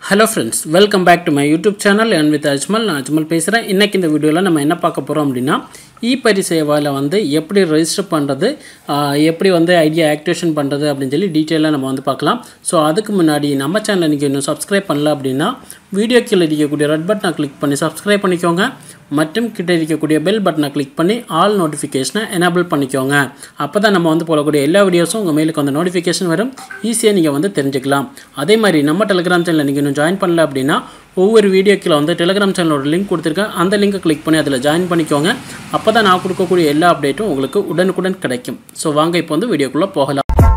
hello friends welcome back to my YouTube channel and with Ajmal நான் அஜ்மல் பேசுகிறேன் இன்றைக்கி இந்த வீடியோவில் நம்ம என்ன பார்க்க போகிறோம் அப்படின்னா இ பரிசேவாவில் வந்து எப்படி ரெஜிஸ்டர் பண்ணுறது எப்படி வந்து ஐடியா ஆக்டிவேஷன் பண்ணுறது அப்படின்னு சொல்லி டீட்டெயிலாக நம்ம வந்து பார்க்கலாம் ஸோ அதுக்கு முன்னாடி நம்ம சேனலை நீங்கள் இன்னும் சப்ஸ்கிரைப் பண்ணல அப்படின்னா வீடியோ கீழே இருக்கக்கூடிய ரெட் பட்டனை கிளிக் பண்ணி சப்ஸ்கிரைப் பண்ணிக்கோங்க மற்றும் கிட்ட இருக்கக்கூடிய பெல் பட்டனை கிளிக் பண்ணி ஆல் நோட்டிஃபிகேஷனை எனேபிள் பண்ணிக்கோங்க அப்போ தான் நம்ம வந்து போடக்கூடிய எல்லா வீடியோஸும் உங்கள் மெயிலுக்கு வந்து நோட்டிஃபிகேஷன் வரும் ஈஸியாக நீங்கள் வந்து தெரிஞ்சுக்கலாம் அதே மாதிரி நம்ம டெலிகிராம் சேனலில் நீங்கள் இன்னும் ஜாயின் பண்ணல அப்படின்னா ஒவ்வொரு வீடியோக்கில் வந்து டெலிகிராம் சேனலோட லிங்க் கொடுத்துருக்கேன் அந்த லிங்கை கிளிக் பண்ணி அதில் ஜாயின் பண்ணிக்கோங்க அப்போ தான் நான் கொடுக்கக்கூடிய எல்லா அப்டேட்டும் உங்களுக்கு உடனுக்குடன் கிடைக்கும் ஸோ வாங்க இப்போ வந்து வீடியோக்குள்ளே போகலாம்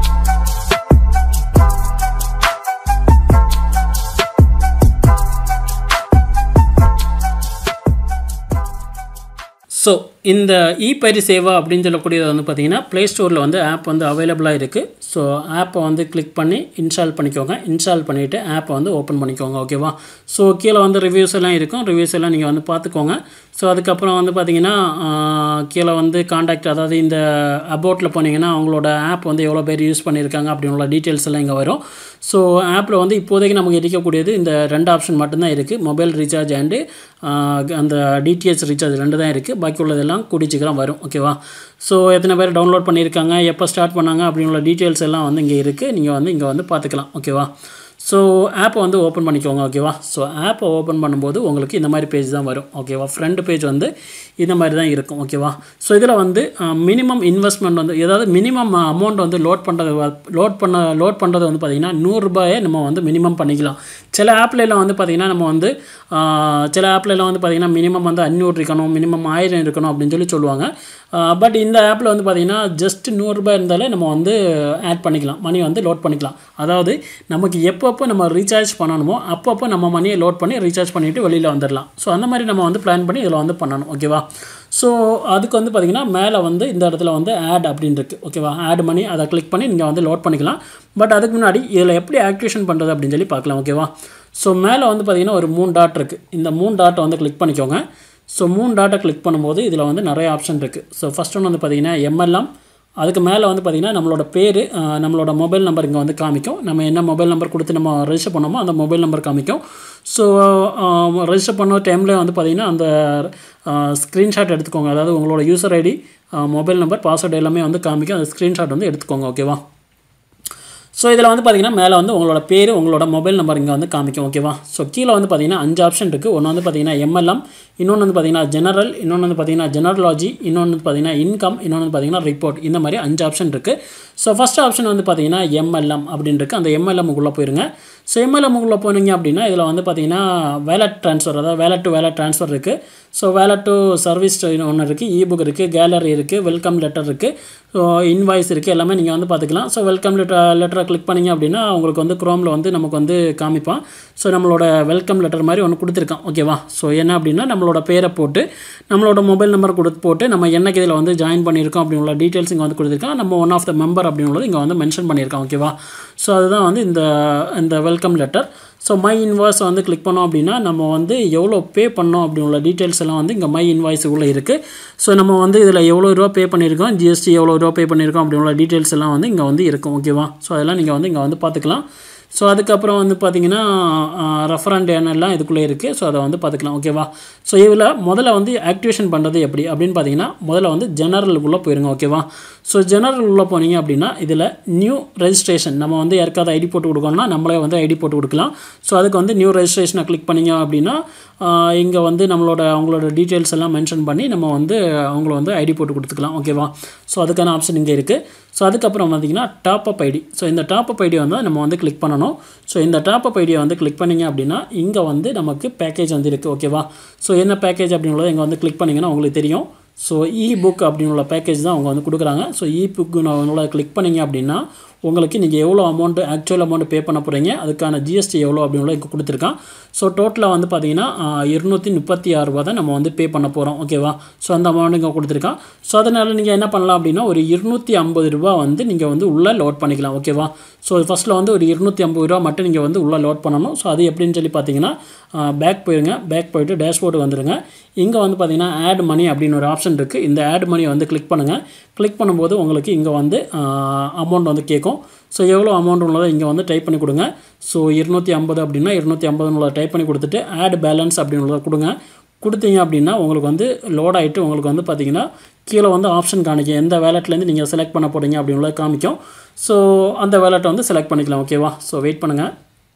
ஸோ இந்த இ பரிசேவா அப்படின்னு சொல்லக்கூடியது வந்து பார்த்திங்கன்னா ப்ளே ஸ்டோரில் வந்து ஆப் வந்து அவைலபிளாக இருக்குது ஸோ ஆப்பை வந்து கிளிக் பண்ணி இன்ஸ்டால் பண்ணிக்கோங்க இன்ஸ்டால் பண்ணிவிட்டு ஆப்பை வந்து ஓப்பன் பண்ணிக்கோங்க ஓகேவா ஸோ கீழே வந்து ரிவ்யூஸ் எல்லாம் இருக்கும் ரிவ்யூஸ் எல்லாம் நீங்கள் வந்து பார்த்துக்கோங்க ஸோ அதுக்கப்புறம் வந்து பார்த்திங்கன்னா கீழே வந்து காண்டாக்ட் அதாவது இந்த அபவுட்டில் போனீங்கன்னா அவங்களோட ஆப் வந்து எவ்வளோ பேர் யூஸ் பண்ணியிருக்காங்க அப்படின்ற டீட்டெயில்ஸ் எல்லாம் இங்கே வரும் ஸோ ஆப்பில் வந்து இப்போதைக்கு நமக்கு இருக்கக்கூடியது இந்த ரெண்டு ஆப்ஷன் மட்டும்தான் இருக்குது மொபைல் ரீசார்ஜ் அண்டு அந்த டிடிஹெச் ரீசார்ஜ் ரெண்டு தான் இருக்குது பாக்கி உள்ளதெல்லாம் கூடி சீக்கிரம் வரும் ஓகேவா ஸோ எத்தனை பேர் டவுன்லோட் பண்ணியிருக்காங்க எப்போ ஸ்டார்ட் பண்ணாங்க அப்படின்ற டீட்டெயில்ஸ் எல்லாம் வந்து இங்கே இருக்குது நீங்கள் வந்து இங்கே வந்து பார்த்துக்கலாம் ஓகேவா ஸோ ஆப்பை வந்து ஓப்பன் பண்ணிக்கோங்க ஓகேவா ஸோ ஆப்பை ஓப்பன் பண்ணும்போது உங்களுக்கு இந்த மாதிரி பேஜ் தான் வரும் ஓகேவா ஃப்ரண்ட் பேஜ் வந்து இந்த மாதிரி தான் இருக்கும் ஓகேவா ஸோ இதில் வந்து மினிமம் இன்வெஸ்ட்மெண்ட் வந்து ஏதாவது மினிமம் அமௌண்ட் வந்து லோட் பண்ணுறது லோட் பண்ண லோட் பண்ணுறது வந்து பார்த்திங்கன்னா நூறுரூபாயை நம்ம வந்து மினிமம் பண்ணிக்கலாம் சில ஆப்லலாம் வந்து பார்த்திங்கன்னா நம்ம வந்து சில ஆப்லலாம் வந்து பார்த்திங்கன்னா மினிமம் வந்து அஞ்சூறு இருக்கணும் மினிமம் ஆயிரம் இருக்கணும் அப்படின்னு சொல்லி சொல்லுவாங்க பட் இந்த ஆப்பில் வந்து பார்த்திங்கன்னா ஜஸ்ட் நூறுரூபா இருந்தாலே நம்ம வந்து ஆட் பண்ணிக்கலாம் மணி வந்து லோட் பண்ணிக்கலாம் அதாவது நமக்கு எப்பப்போ நம்ம ரீசார்ஜ் பண்ணணுமோ அப்பப்போ நம்ம மணியை லோட் பண்ணி ரீசார்ஜ் பண்ணிவிட்டு வெளியில் வந்துடலாம் ஸோ அந்த மாதிரி நம்ம வந்து பிளான் பண்ணி இதில் வந்து பண்ணணும் ஓகேவா ஸோ அதுக்கு வந்து பார்த்திங்கன்னா மேலே வந்து இந்த இடத்துல வந்து ஆட் அப்படின்னு இருக்குது ஓகேவா ஆட் பண்ணி அதை கிளிக் பண்ணி நீங்கள் வந்து லோட் பண்ணிக்கலாம் பட் அதுக்கு முன்னாடி இதில் எப்படி ஆக்டிவேஷன் பண்ணுறது அப்படின்னு சொல்லி பார்க்கலாம் ஓகேவா ஸோ மேலே வந்து பார்த்திங்கன்னா ஒரு மூணு டாட் இருக்குது இந்த மூணு டாட்டை வந்து கிளிக் பண்ணிக்கோங்க ஸோ மூணு டாட்டை கிளிக் பண்ணும்போது இதில் வந்து நிறைய ஆப்ஷன் இருக்குது ஸோ ஃபஸ்ட் ஒன்று வந்து பார்த்திங்கன்னா எம்எல்எம் அதுக்கு மேலே வந்து பார்த்திங்கன்னா நம்மளோட பேர் நம்மளோட மொபைல் நம்பர் இங்கே வந்து காமிக்கும் நம்ம என்ன மொபைல் நம்பர் கொடுத்து நம்ம ரெஜிஸ்டர் பண்ணோமோ அந்த மொபைல் நம்பர் காமிக்கும் ஸோ ரெஜிஸ்டர் பண்ண டைமில் வந்து பார்த்திங்கன்னா அந்த ஸ்க்ரீன்ஷாட் எடுத்துக்கோங்க அதாவது உங்களோட user ID mobile number password எல்லாமே வந்து காமிக்கும் அந்த ஸ்க்ரீன்ஷாட் வந்து எடுத்துக்கோங்க ஓகேவா ஸோ இதில் வந்து பார்த்திங்கன்னா மேலே வந்து உங்களோட பேர் உங்களோட மொபைல் நம்பர் இங்கே வந்து காமிக்கும் ஓகேவா ஸோ கீழே வந்து பார்த்திங்கன்னா அஞ்சு ஆப்ஷன் இருக்குது ஒன்று வந்து பார்த்திங்கன்னா எம்எல்எம் இன்னொன்று வந்து பார்த்திங்கன்னா ஜெனரல் இன்னொன்று வந்து பார்த்திங்கன்னா ஜெனரலாஜி இன்னொன்று வந்து பார்த்திங்கன்னா இன்கம் இன்னொன்று வந்து பார்த்திங்கன்னா ரிப்போர்ட் இந்த மாதிரி அஞ்சு ஆப்ஷன் இருக்குது ஸோ ஃபஸ்ட் ஆப்ஷன் வந்து பார்த்திங்கன்னா எம்எல்எம் அப்படின்னு இருக்குது அந்த எம்எல்எம்குள்ளே போயிருங்க ஸோ எம்எல்எம்குள்ளே போனீங்க அப்படின்னா இதில் வந்து பார்த்திங்கன்னா வேலட் ட்ரான்ஸ்ஃபர் அதாவது வேலட் டு வேலட் ட்ரான்ஸ்ஃபர் இருக்குது ஸோ வேலட் டு சர்வீஸ் ஒன்று இருக்குது இபுக் இருக்குது கேலரி இருக்குது வெல்கம் லெட்டர் இருக்குது ஸோ இன்வாய்ஸ் இருக்குது எல்லாமே நீங்கள் வந்து பார்த்துக்கலாம் ஸோ வெல்கம் லெட்டர் லெட்டரை கிளிக் பண்ணிங்க அப்படின்னா உங்களுக்கு வந்து க்ரோமில் வந்து நமக்கு வந்து காமிப்பான் ஸோ நம்மளோட வெல்கம் லெட்டர் மாதிரி ஒன்று கொடுத்துருக்கான் ஓகேவா ஸோ என்ன அப்படின்னா நம்மளோட பேரை போட்டு நம்மளோட மொபைல் நம்பர் கொடுத்து போட்டு நம்ம என்னைக்கு இதில் வந்து ஜாயின் பண்ணியிருக்கோம் அப்படிங்கிற டீட்டெயில்ஸ் இங்கே வந்து கொடுத்துருக்கான் நம்ம ஒன் ஆஃப் த மெம்பர் அப்படிங்கிறது இங்கே வந்து மென்ஷன் பண்ணியிருக்கான் ஓகேவா ஸோ அதுதான் வந்து இந்த இந்த welcome letter so my invoice வந்து கிளிக் பண்ணோம் அப்படின்னா நம்ம வந்து எவ்வளோ பே பண்ணோம் அப்படிங்கிற டீட்டெயில்ஸ் எல்லாம் வந்து இங்கே மை இன்வாய்ஸ் உள்ளே இருக்குது ஸோ நம்ம வந்து இதில் எவ்வளோ ரூபா பே பண்ணியிருக்கோம் ஜிஎஸ்டி எவ்வளோ ரூபா பே பண்ணியிருக்கோம் அப்படிங்கிற டீட்டெயில்ஸ் எல்லாம் வந்து இங்கே வந்து இருக்கும் ஓகேவா ஸோ அதெல்லாம் நீங்கள் வந்து இங்கே வந்து பார்த்துக்கலாம் ஸோ அதுக்கப்புறம் வந்து பார்த்திங்கன்னா ரெஃபரண்ட் எண்ணெல்லாம் இதுக்குள்ளே இருக்குது ஸோ அதை வந்து பார்த்துக்கலாம் ஓகேவா ஸோ இதில் முதல்ல வந்து ஆக்டிவேஷன் பண்ணுறது எப்படி அப்படின்னு பார்த்தீங்கன்னா முதல்ல வந்து ஜெனரலுக்குள்ளே போயிருங்க ஓகேவா ஸோ ஜெனரல் உள்ளே போனீங்க அப்படின்னா இதில் நியூ ரெஜிஸ்ட்ரேஷன் நம்ம வந்து யாருக்காவது ஐடி போட்டு கொடுக்கணும்னா நம்மளே வந்து ஐடி போட்டு கொடுக்கலாம் ஸோ அதுக்கு வந்து நியூ ரெஜிஸ்ட்ரேஷனை கிளிக் பண்ணிங்க அப்படின்னா இங்கே வந்து நம்மளோட அவங்களோட டீட்டெயில்ஸ் எல்லாம் மென்ஷன் பண்ணி நம்ம வந்து அவங்கள வந்து ஐடி போட்டு கொடுத்துக்கலாம் ஓகேவா ஸோ அதுக்கான ஆப்ஷன் இங்கே இருக்குது ஸோ அதுக்கப்புறம் பார்த்திங்கன்னா டாப் அப் ஐடி ஸோ இந்த டாப் அப் ஐடி வந்து நம்ம வந்து கிளிக் பண்ணணும் ஸோ இந்த டாப் அப் ஐடியை வந்து கிளிக் பண்ணிங்க அப்படின்னா இங்கே வந்து நமக்கு பேக்கேஜ் வந்து இருக்குது ஓகேவா ஸோ என்ன பேக்கேஜ் அப்படின்றத இங்கே வந்து கிளிக் பண்ணிங்கன்னா உங்களுக்கு தெரியும் ஸோ இ புக் அப்படின்ற பேக்கேஜ் தான் அவங்க வந்து கொடுக்குறாங்க ஸோ இ புக்கு நான் கிளிக் பண்ணிங்க அப்படின்னா உங்களுக்கு நீங்கள் எவ்வளோ அமௌண்ட்டு ஆக்சுவல் அமௌண்ட் பே பண்ண போகிறீங்க அதுக்கான ஜிஎஸ்டி எவ்வளோ அப்படின்னு இங்கே கொடுத்துருக்கான் ஸோ டோட்டலாக வந்து பார்த்தீங்கன்னா இருநூற்றி முப்பத்தி ஆறு ரூபா தான் நம்ம வந்து பே பண்ண போகிறோம் ஓகேவா ஸோ அந்த அமௌண்ட் இங்கே கொடுத்துருக்கான் ஸோ அதனால் நீங்கள் என்ன பண்ணலாம் அப்படின்னா ஒரு இருநூற்றி ஐம்பது ரூபா வந்து நீங்கள் வந்து உள்ளே லோட் பண்ணிக்கலாம் ஓகேவா ஸோ ஃபஸ்ட்டில் வந்து ஒரு இருநூற்றி ஐம்பது ரூபா மட்டும் நீங்கள் வந்து உள்ளே லோட் பண்ணணும் ஸோ அது எப்படின்னு சொல்லி பார்த்தீங்கன்னா பேக் போயிருங்க பேக் போயிட்டு டேஷ்போர்டு வந்துடுங்க இங்கே வந்து பார்த்தீங்கன்னா ஆட் மணி அப்படின்னு ஒரு ஆப்ஷன் இருக்குது இந்த ஆட் மணியை வந்து கிளிக் பண்ணுங்கள் கிளிக் பண்ணும்போது உங்களுக்கு இங்கே வந்து அமௌண்ட் வந்து கேட்கும் கேட்கும் ஸோ எவ்வளோ அமௌண்ட் உள்ளதை இங்கே வந்து டைப் பண்ணி கொடுங்க ஸோ இருநூற்றி ஐம்பது அப்படின்னா இருநூற்றி ஐம்பதுன்னு டைப் பண்ணி கொடுத்துட்டு ஆட் பேலன்ஸ் அப்படின்னு கொடுங்க கொடுத்தீங்க அப்படின்னா உங்களுக்கு வந்து லோட் ஆகிட்டு உங்களுக்கு வந்து பார்த்தீங்கன்னா கீழே வந்து ஆப்ஷன் காணிக்கும் எந்த வேலட்லேருந்து நீங்கள் செலக்ட் பண்ண போகிறீங்க அப்படின்னுள்ள காமிக்கும் ஸோ அந்த வேலட்டை வந்து செலக்ட் பண்ணிக்கலாம் ஓகேவா ஸோ வெயிட் பண்ணுங்கள்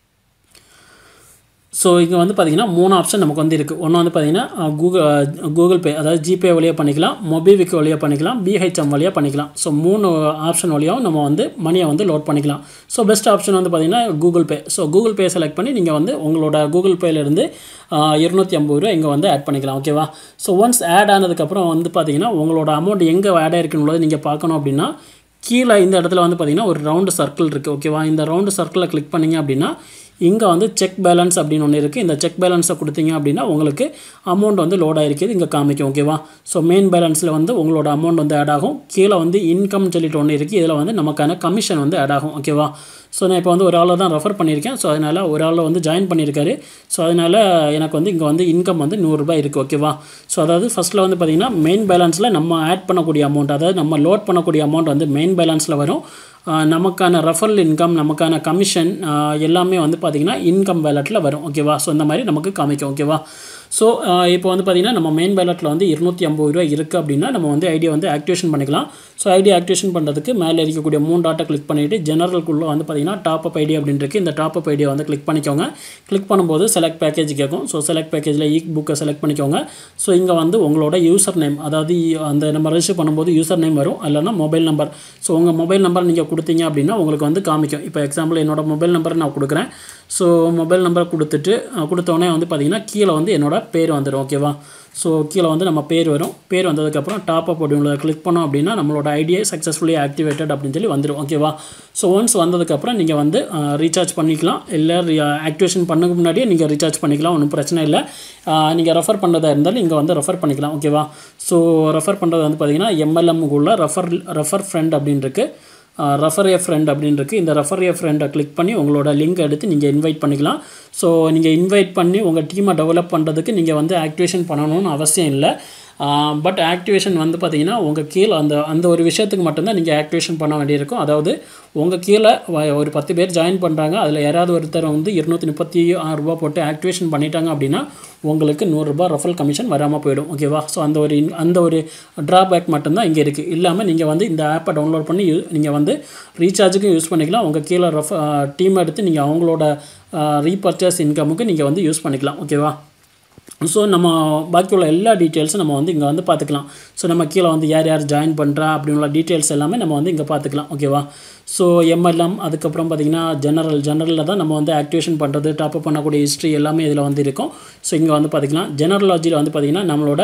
ஸோ இங்கே வந்து பார்த்தீங்கன்னா மூணு ஆப்ஷன் நமக்கு வந்து இருக்குது ஒன்று வந்து பார்த்தீங்கன்னா கூகுள் கூகுள் பே அதாவது ஜிபே வழியாக பண்ணிக்கலாம் மொபிவிக் வழியாக பண்ணிக்கலாம் பிஹெச்எம் வழியாக பண்ணிக்கலாம் ஸோ மூணு ஆப்ஷன் வழியாகவும் நம்ம வந்து மணியை வந்து லோட் பண்ணிக்கலாம் ஸோ பெஸ்ட் ஆப்ஷன் வந்து பார்த்தீங்கன்னா Google Pay so Google Pay select பண்ணி நீங்கள் வந்து உங்களோட கூகுள் பேலேருந்து இருநூற்றி ஐம்பது ரூபா இங்கே வந்து ஆட் பண்ணிக்கலாம் ஓகேவா ஸோ ஒன்ஸ் ஆட் ஆனதுக்கப்புறம் வந்து பார்த்தீங்கன்னா உங்களோட அமௌண்ட் எங்கே ஆட் ஆயிருக்குன்னு நீங்கள் பார்க்கணும் அப்படின்னா கீழே இந்த இடத்துல வந்து பார்த்தீங்கன்னா ஒரு ரவுண்டு சர்க்கிள் இருக்குது ஓகேவா இந்த ரவுண்டு சர்க்கிளில் கிளிக் பண்ணிங்க அப்படின்னா இங்கே வந்து செக் பேலன்ஸ் அப்படின்னு ஒன்று இருக்குது இந்த செக் பேலன்ஸை கொடுத்தீங்க அப்படின்னா உங்களுக்கு அமௌண்ட் வந்து லோட் ஆகிருக்குது இங்கே காமிக்கும் ஓகேவா ஸோ மெயின் பேலன்ஸில் வந்து உங்களோட அமௌண்ட் வந்து ஆட் ஆகும் கீழே வந்து இன்கம் சொல்லிட்டு ஒன்று இருக்குது இதில் வந்து நமக்கான கமிஷன் வந்து ஆட் ஆகும் ஓகேவா ஸோ நான் இப்போ வந்து ஒரு ஆளை தான் ரெஃபர் பண்ணியிருக்கேன் ஸோ அதனால் ஒரு ஆளை வந்து ஜாயின் பண்ணியிருக்காரு ஸோ அதனால் எனக்கு வந்து இங்கே வந்து இன்கம் வந்து நூறுரூபா இருக்குது ஓகேவா ஸோ அதாவது ஃபஸ்ட்டில் வந்து பார்த்திங்கன்னா மெயின் பேலன்ஸில் நம்ம ஆட் பண்ணக்கூடிய அமௌண்ட் அதாவது நம்ம லோட் பண்ணக்கூடிய அமௌண்ட் வந்து மெயின் பேலன்ஸில் வரும் நமக்கான ரெஃபரல் இன்கம் நமக்கான கமிஷன் எல்லாமே வந்து பார்த்திங்கன்னா இன்கம் வேலட்டில் வரும் ஓகேவா ஸோ இந்த மாதிரி நமக்கு காமிக்கும் ஓகேவா ஸோ இப்போ வந்து பார்த்திங்கன்னா நம்ம மெயின் பேலட்டில் வந்து இருநூற்றி ஐம்பது ரூபா இருக்குது அப்படின்னா நம்ம வந்து ஐடியா வந்து ஆக்டிவேஷன் பண்ணிக்கலாம் ஸோ ஐடியா ஆக்டிவேஷன் பண்ணுறதுக்கு மேலே இருக்கக்கூடிய மூணு டாட்டை கிளிக் பண்ணிவிட்டு ஜெனரல்குள்ளே வந்து பார்த்திங்கன்னா டாப் அப் ஐடியா அப்படின்னு இருக்குது இந்த டாப் அப் ஐடியா வந்து கிளிக் பண்ணிக்கோங்க கிளிக் பண்ணும்போது செலக்ட் பேக்கேஜ் கேட்கும் ஸோ செலக்ட் பேக்கேஜில் இ புக்கை செலக்ட் பண்ணிக்கோங்க ஸோ இங்கே வந்து உங்களோட யூசர் நேம் அதாவது அந்த நம்ம ரெஜிஸ்டர் பண்ணும்போது யூசர் நேம் வரும் இல்லைனா மொபைல் நம்பர் ஸோ உங்கள் மொபைல் நம்பர் நீங்கள் கொடுத்தீங்க அப்படின்னா உங்களுக்கு வந்து காமிக்கும் இப்போ எக்ஸாம்பிள் என்னோட மொபைல் நம்பர் நான் கொடுக்குறேன் ஸோ மொபைல் நம்பர் கொடுத்துட்டு கொடுத்தோடனே வந்து பார்த்திங்கன்னா கீழே வந்து என்னோட பேர் வந்துடும் ஓகேவா ஸோ கீழே வந்து நம்ம பேர் வரும் பேர் வந்ததுக்கப்புறம் டாப் அப் அப்படின்றத கிளிக் பண்ணோம் அப்படின்னா நம்மளோட ஐடியா சக்ஸஸ்ஃபுல்லி ஆக்டிவேட்டட் அப்படின்னு சொல்லி வந்துடும் ஓகேவா ஸோ ஒன்ஸ் வந்ததுக்கப்புறம் நீங்கள் வந்து ரீசார்ஜ் பண்ணிக்கலாம் இல்லை ஆக்டிவேஷன் பண்ணக்கு முன்னாடியே நீங்கள் ரீசார்ஜ் பண்ணிக்கலாம் ஒன்றும் பிரச்சனை இல்லை நீங்கள் ரெஃபர் பண்ணுறதா இருந்தாலும் இங்கே வந்து ரெஃபர் பண்ணிக்கலாம் ஓகேவா ஸோ ரெஃபர் பண்ணுறது வந்து பார்த்திங்கன்னா எம்எல்எம்குள்ள ரெஃபர் ரெஃபர் ஃப்ரெண்ட் அப்படின்னு இருக்குது ரெஃபர் ஏ ஃப்ரெண்ட் அப்படின்னு இருக்குது இந்த ரெஃபர் ஏ ஃப்ரெண்டை கிளிக் பண்ணி உங்களோட லிங்க் எடுத்து நீங்கள் இன்வைட் பண்ணிக்கலாம் ஸோ நீங்கள் இன்வைட் பண்ணி உங்கள் டீமை டெவலப் பண்ணுறதுக்கு நீங்கள் வந்து ஆக்டிவேஷன் பண்ணணும்னு அவசியம் இல்லை பட் ஆக்டிவேஷன் வந்து பார்த்திங்கன்னா உங்கள் கீழே அந்த அந்த ஒரு விஷயத்துக்கு மட்டும்தான் நீங்கள் ஆக்டிவேஷன் பண்ண வேண்டியிருக்கும் அதாவது உங்கள் கீழே ஒரு பத்து பேர் ஜாயின் பண்ணுறாங்க அதில் யாராவது ஒருத்தர் வந்து இருநூற்றி முப்பத்தி ஆறு ரூபா போட்டு ஆக்டிவேஷன் பண்ணிட்டாங்க அப்படின்னா உங்களுக்கு நூறுரூபா ரஃபல் கமிஷன் வராமல் போயிடும் ஓகேவா ஸோ அந்த ஒரு அந்த ஒரு ட்ராபேக் மட்டும்தான் இங்கே இருக்குது இல்லாமல் நீங்கள் வந்து இந்த ஆப்பை டவுன்லோட் பண்ணி நீங்கள் வந்து ரீசார்ஜுக்கும் யூஸ் பண்ணிக்கலாம் உங்கள் கீழே ரஃப் டீம் எடுத்து நீங்கள் அவங்களோட ரீபர்ச்சேஸ் இன்கமுக்கு நீங்கள் வந்து யூஸ் பண்ணிக்கலாம் ஓகேவா ஸோ நம்ம பாக்கி உள்ள எல்லா டீட்டெயில்ஸும் நம்ம வந்து இங்கே வந்து பார்த்துக்கலாம் ஸோ நம்ம கீழே வந்து யார் யார் ஜாயின் பண்ணுறா அப்படின்னுள்ள டீட்டெயில்ஸ் எல்லாமே நம்ம வந்து இங்கே பார்த்துக்கலாம் ஓகேவா ஸோ எம்எல்எம் அதுக்கப்புறம் பார்த்திங்கன்னா ஜெனரல் ஜெனரலில் தான் நம்ம வந்து ஆக்டிவேஷன் பண்ணுறது டாப்அப் பண்ணக்கூடிய ஹிஸ்ட்ரி எல்லாமே இதில் வந்து இருக்கும் ஸோ இங்கே வந்து பார்த்திக்கலாம் ஜெனரலாஜியில் வந்து பார்த்திங்கன்னா நம்மளோட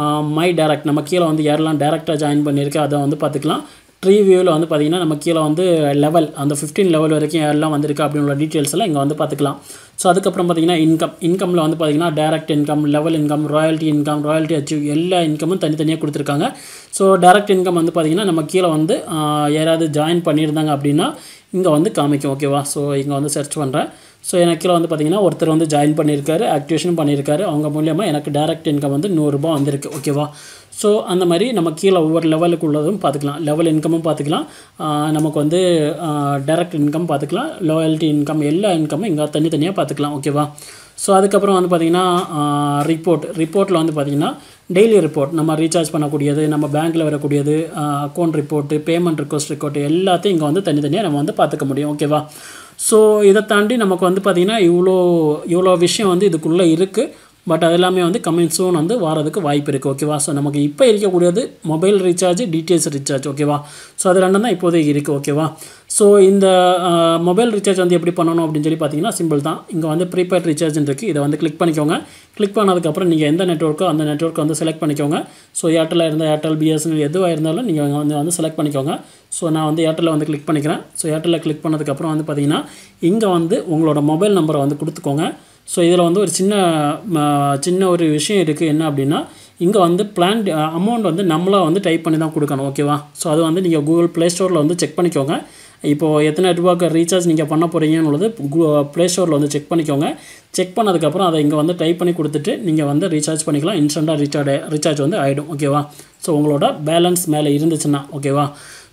மை டேரக்ட் நம்ம கீழே வந்து யாரெல்லாம் டேரெக்டாக ஜாயின் பண்ணியிருக்கா அதை வந்து பார்த்துக்கலாம் ட்ரீ வியூவில் வந்து பார்த்திங்கன்னா நம்ம கீழே வந்து லெவல் அந்த ஃபிஃப்டீன் லெவல் வரைக்கும் யாரெல்லாம் வந்திருக்கு அப்படின்ற டீட்டெயில்ஸ் எல்லாம் இங்கே வந்து பார்த்துக்கலாம் ஸோ அதுக்கப்புறம் பார்த்திங்கன்னா இன்கம் இன்கமில் வந்து பார்த்திங்கன்னா direct income level income royalty income royalty achieve எல்லா இன்கமும் தனித்தனியாக கொடுத்துருக்காங்க ஸோ டேரக்ட் இன்கம் வந்து பார்த்திங்கன்னா நம்ம கீழே வந்து யாராவது ஜாயின் பண்ணியிருந்தாங்க அப்படின்னா இங்கே வந்து காமிக்கும் ஓகேவா ஸோ இங்கே வந்து சர்ச் பண்ணுறேன் ஸோ எனக்கு கீழே வந்து பார்த்திங்கன்னா ஒருத்தர் வந்து ஜாயின் பண்ணியிருக்காரு ஆக்டிவேஷன் பண்ணியிருக்காரு அவங்க மூலியமாக எனக்கு டேரக்ட் இன்கம் வந்து நூறுரூபா வந்திருக்கு ஓகேவா ஸோ அந்த மாதிரி நம்ம கீழே ஒவ்வொரு லெவலுக்கு உள்ளதும் பார்த்துக்கலாம் லெவல் இன்கமும் பார்த்துக்கலாம் நமக்கு வந்து டேரக்ட் இன்கம் பார்த்துக்கலாம் லாயல்ட்டி இன்கம் எல்லா இன்கமும் இங்கே தனித்தனியாக பார்த்துக்கலாம் ஓகேவா ஸோ அதுக்கப்புறம் வந்து பார்த்திங்கன்னா ரிப்போர்ட் ரிப்போர்ட்டில் வந்து பார்த்திங்கன்னா டெய்லி ரிப்போர்ட் நம்ம ரீசார்ஜ் பண்ணக்கூடியது நம்ம பேங்க்கில் வரக்கூடியது account report payment request report எல்லாத்தையும் இங்கே வந்து தனித்தனியாக நம்ம வந்து பார்த்துக்க முடியும் ஓகேவா ஸோ இதை தாண்டி நமக்கு வந்து பார்த்திங்கன்னா இவ்வளோ இவ்வளோ விஷயம் வந்து இதுக்குள்ளே இருக்குது பட் அது எல்லாமே வந்து கம்மிங் சூன் வந்து வரதுக்கு வாய்ப்பு இருக்குது ஓகேவா ஸோ நமக்கு இப்போ இருக்கக்கூடியது மொபைல் ரீசார்ஜ் டிடிஎஸ் ரீசார்ஜ் ஓகேவா ஸோ அது ரெண்டும் தான் இப்போதைக்கு இருக்குது ஓகேவா ஸோ இந்த மொபைல் ரீசார்ஜ் வந்து எப்படி பண்ணணும் அப்படின்னு சொல்லி பார்த்தீங்கன்னா சிம்பிள் தான் இங்கே வந்து ப்ரீபெய்ட் ரீசார்ஜ்னு இருக்குது இதை வந்து கிளிக் பண்ணிக்கோங்க கிளிக் பண்ணதுக்கப்புறம் நீங்கள் எந்த நெட்ஒர்க்கோ அந்த நெட்ஒர்க்கை வந்து செலக்ட் பண்ணிக்கோங்க ஸோ ஏர்டெல்லாக இருந்தால் ஏர்டெல் பிஎஸ்என்எல் எதுவாக இருந்தாலும் நீங்கள் வந்து வந்து செலக்ட் பண்ணிக்கோங்க ஸோ நான் வந்து ஏர்டெல்லில் வந்து கிளிக் பண்ணிக்கிறேன் ஸோ ஏர்டெல்லில் கிளிக் பண்ணதுக்கப்புறம் வந்து பார்த்தீங்கன்னா இங்கே வந்து உங்களோட மொபைல் நம்பரை வந்து கொடுத்துக்கோங்க ஸோ இதில் வந்து ஒரு சின்ன சின்ன ஒரு விஷயம் இருக்குது என்ன அப்படின்னா இங்கே வந்து பிளான் அமௌண்ட் வந்து நம்மளாக வந்து டைப் பண்ணி தான் கொடுக்கணும் ஓகேவா ஸோ அது வந்து நீங்கள் கூகுள் ப்ளே ஸ்டோரில் வந்து செக் பண்ணிக்கோங்க இப்போது எத்தனை ரூபாய்க்கு ரீசார்ஜ் நீங்கள் பண்ண போகிறீங்கன்னு ப்ளே ஸ்டோரில் வந்து செக் பண்ணிக்கோங்க செக் பண்ணதுக்கப்புறம் அதை இங்கே வந்து டைப் பண்ணி கொடுத்துட்டு நீங்கள் வந்து ரீசார்ஜ் பண்ணிக்கலாம் இன்ஸ்டண்ட்டாக ரீசார்ஜ் ரீசார்ஜ் வந்து ஆகிடும் ஓகேவா ஸோ உங்களோட பேலன்ஸ் மேலே இருந்துச்சுன்னா ஓகேவா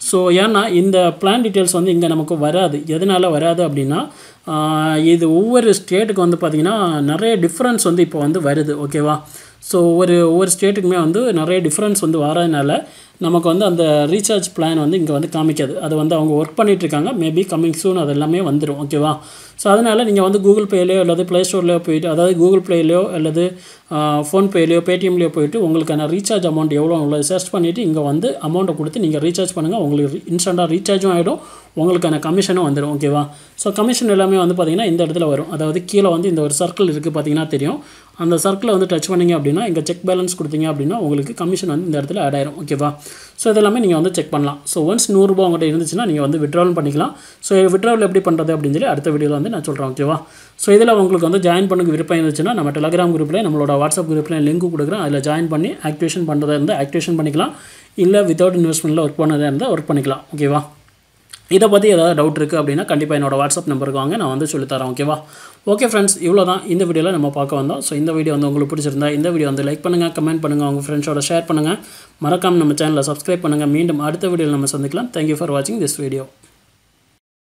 ஸோ ஏன்னா இந்த பிளான் டீட்டெயில்ஸ் வந்து இங்கே நமக்கு வராது எதனால் வராது அப்படின்னா ஆஹ் இது ஒவ்வொரு ஸ்டேட்டுக்கு வந்து பார்த்திங்கன்னா நிறைய டிஃப்ரென்ஸ் வந்து இப்போ வந்து வருது ஓகேவா ஸோ ஒவ்வொரு ஒவ்வொரு ஸ்டேட்டுக்குமே வந்து நிறைய டிஃப்ரென்ஸ் வந்து வரதுனால நமக்கு வந்து அந்த ரீசார்ஜ் பிளான் வந்து இங்கே வந்து காமிக்காது அது வந்து அவங்க ஒர்க் பண்ணிட்டு இருக்காங்க மேபி கம்மிங் சூன் அது எல்லாமே வந்துடும் ஓகேவா ஸோ அதனால் நீங்கள் வந்து கூகுள் பேலையோ அல்லது ப்ளே ஸ்டோர்லையோ போயிட்டு அதாவது கூகுள் ப்ளேலையோ அல்லது ஃபோன்பேலையோ பேடிஎம்லையோ போயிட்டு உங்களுக்கான ரீசார்ஜ் அமௌண்ட் எவ்வளோ உங்களை சர்ச் பண்ணிவிட்டு இங்கே வந்து அமௌண்ட்டை கொடுத்து நீங்கள் ரீசார்ஜ் பண்ணுங்கள் உங்களுக்கு இன்ஸ்டண்ட்டாக ரீசார்ஜும் ஆகிடும் உங்களுக்கான கமிஷனும் வந்துடும் ஓகேவா ஸோ கமிஷன் எல்லாமே வந்து பார்த்திங்கன்னா இந்த இடத்துல வரும் அதாவது கீழே வந்து இந்த ஒரு சர்க்கிள் இருக்குது பார்த்தீங்கன்னா தெரியும் அந்த சர்க்கிளை வந்து டச் பண்ணீங்க அப்படின்னா இங்கே செக் பேலன்ஸ் கொடுத்தீங்க அப்படின்னா உங்களுக்கு கமிஷன் வந்து இந்த இடத்துல ஆட் ஆயிரும் ஓகேவா ஸோ இதெல்லாமே நீங்கள் வந்து செக் பண்ணலாம் ஸோ ஒன்ஸ் நூறுரூபா உங்கள்கிட்ட இருந்துச்சுன்னா நீங்கள் வந்து விட்ராவல் பண்ணிக்கலாம் ஸோ விட்ராவல் எப்படி பண்ணுறது அப்படின்னு சொல்லி அடுத்த வீடியோவில் வந்து நான் சொல்கிறேன் ஓகேவா ஸோ இதில் உங்களுக்கு வந்து ஜாயின் பண்ண விருப்பம் இருந்துச்சுன்னா நம்ம டெலகிராம் குரூப்பில் நம்மளோட வாட்ஸ்அப் குரூப்பில் லிங்க் கொடுக்குறேன் அதில் ஜாயின் பண்ணி ஆக்டிவேஷன் பண்ணுறதா இருந்தால் ஆக்டிவேஷன் பண்ணிக்கலாம் இல்லை வித்தவுட் இன்வெஸ்ட்மெண்ட்டில் ஒர்க் பண்ணதாக இருந்தால் ஒர்க் பண்ணிக்கலாம் ஓகேவா இதை பற்றி ஏதாவது டவுட் இருக்குது அப்படின்னா கண்டிப்பாக என்னோட வாட்ஸ்அப் நம்பருக்கு வாங்க நான் வந்து சொல்லித்தரேன் ஓகேவா ஓகே ஃப்ரெண்ட்ஸ் இவ்வளோ தான் இந்த வீடியோவில் நம்ம பார்க்க வந்தோம் ஸோ இந்த வீடியோ வந்து உங்களுக்கு பிடிச்சிருந்தா இந்த வீடியோ வந்து லைக் பண்ணுங்கள் கமெண்ட் பண்ணுங்கள் உங்கள் ஃப்ரெண்ட்ஸோட ஷேர் பண்ணுங்கள் மறக்காமல் நம்ம சேனலை சப்ஸ்கிரைப் பண்ணுங்கள் மீண்டும் அடுத்த வீடியோவில் நம்ம சந்திக்கலாம் தேங்க்யூ ஃபார் வாட்சிங் திஸ் வீடியோ